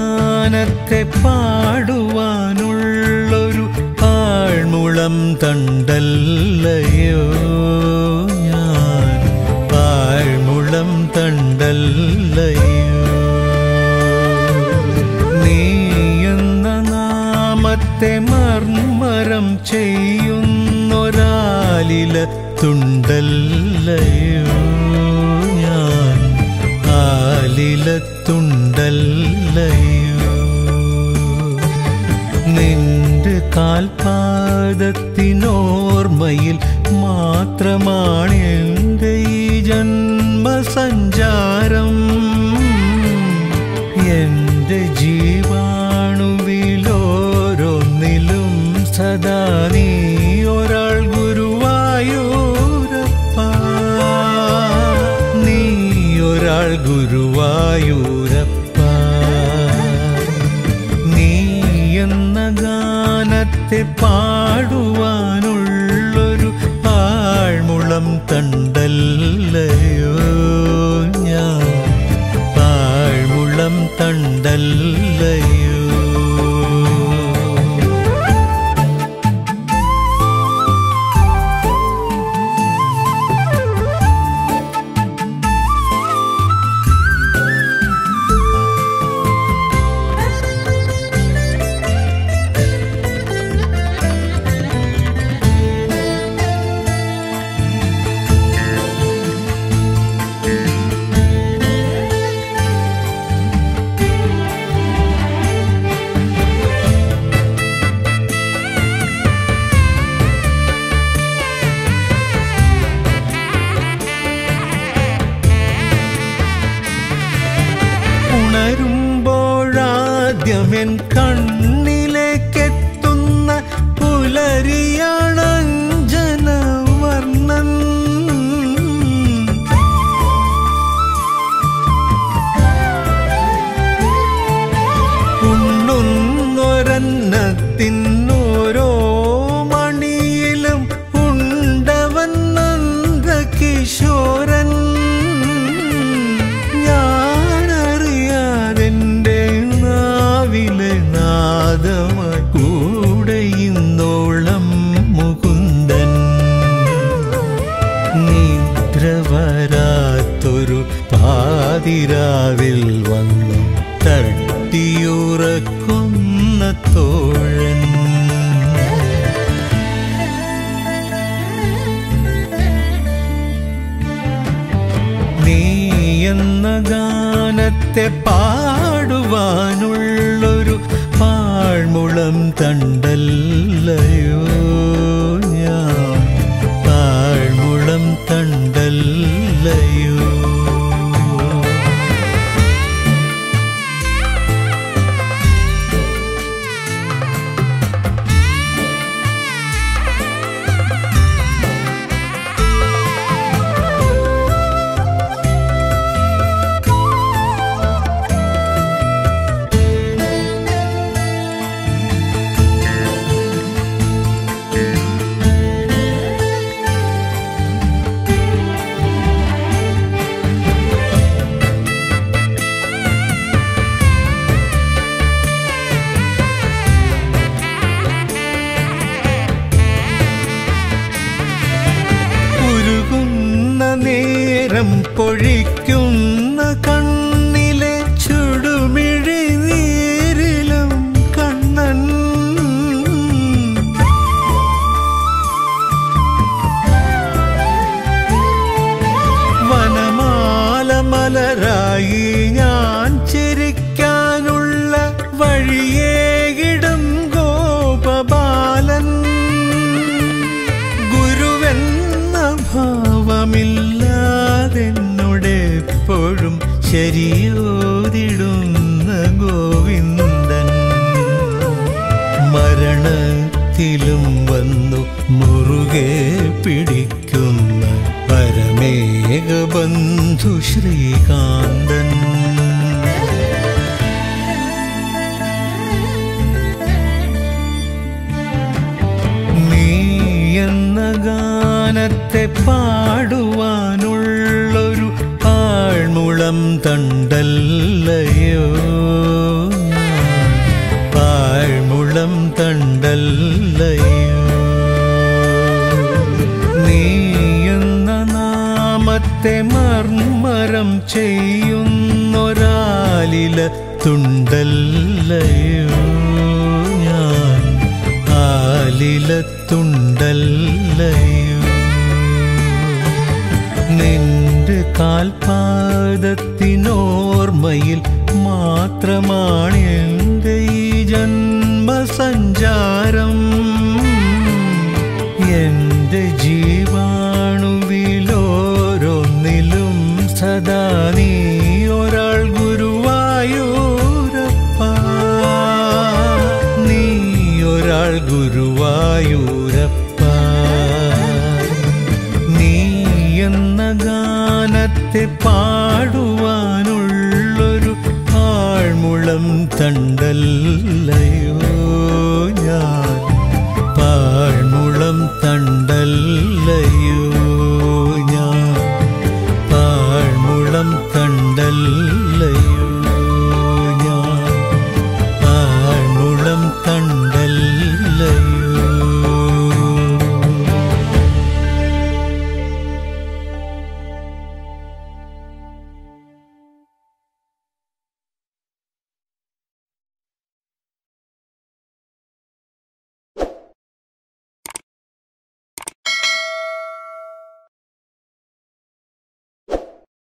ഗാനത്തെ പാടുവാനുള്ളൊരു ആഴ്മുളം തണ്ടല്ലയോ ഞാൻ ആഴ്മുളം തണ്ടല്ലയോ നീ എന്ന നാമത്തെ മർമ്മരം ചെയ്യുന്നൊരാലില തുണ്ടല്ലയോ ഞാൻ ആലിലത്തുണ്ടല്ലയോ നിന്റെ കാൽപാദത്തിനോർമ്മയിൽ മാത്രമാണ് എൻ്റെ ഈ ജന്മസഞ്ചാരം എൻ്റെ ജീവാണുവിലോരൊന്നിലും സദാ നീ ഒരാൾ ഗുരുവായൂരപ്പ നീ ഒരാൾ ഗുരുവായൂരപ്പ നീ എന്ന ഗാനത്തെ പാടുവാനുള്ളൊരു ആഴ്മുളം തണ്ടല്ലയോ ഞാൻ ആഴ്മുളം തണ്ടല്ലയോ ഉണരുമ്പോഴാദ്യമെൻ കണ്ണിലേക്കെത്തുന്ന പുലരിയാണഞ്ജന വർണ്ണൻ ഉണ്ണുന്നൊരന്നത്തിനോരോ മണിയിലും ഉണ്ടവൻ നന്ദകിശോരൻ ഞാനറിയാതെൻ്റെ നാവിലെ നാദമായി കൂടെ ഇന്നോളം മുകുന്ദൻ നിദ്ര വരാത്തൊരു പാതിരാവിൽ വന്നു തട്ടിയുറക്കുന്ന തോഴൻ നീ എന്ന ഗാനത്തെ പാടുവാനുള്ളൊരു പാഴ്മുളം തണ്ടല്ലയോ ഞാൻ പാഴ്മുളം തണ്ടല്ലയോ ഉരുകുന്ന നേരം പൊഴിക്കുന്ന കണ്ണിലെ ചുടുമിഴി നീരിലും കണ്ണൻ വനമാല മലരായി ഞാൻ ചിരിക്കാനുള്ള വഴിയേകിടും ഗോപബാലൻ ഗുരുവെന്ന ഭാവമില്ലാതെന്നോടെപ്പോഴും ശരിയോതിടുന്ന ഗോവിന്ദൻ മരണത്തിലും വന്നു മുറുകെ പിടിക്കുന്ന പരമേകബന്ധു ശ്രീകാന്തൻ നീ എന്ന ഗാനത്തെ പാടുവാനുള്ളൊരു ആഴ്മുളം തണ്ടല്ലയോ ഗാനത്തെ മർമ്മരം ചെയ്യുന്നൊരാലില തുണ്ടല്ലയോ ഞാൻ ആലില തുണ്ടല്ലയോ നിന്റെ കാൽപാദത്തിനോർമ്മയിൽ മാത്രമാണ് എൻ്റെ ഈ ജന്മസഞ്ചാരം എൻ്റെ ജീവാണുവിലോരൊന്നിലും സദാ നീ ഒരാൾ ഗുരുവായൂരപ്പ നീ ഒരാൾ ഗുരുവായൂരപ്പ നീ എന്ന ഗാനത്തെ പാടുവാനുള്ളൊരു ആഴ്മുളം തണ്ടല്ലയോ ഞാൻ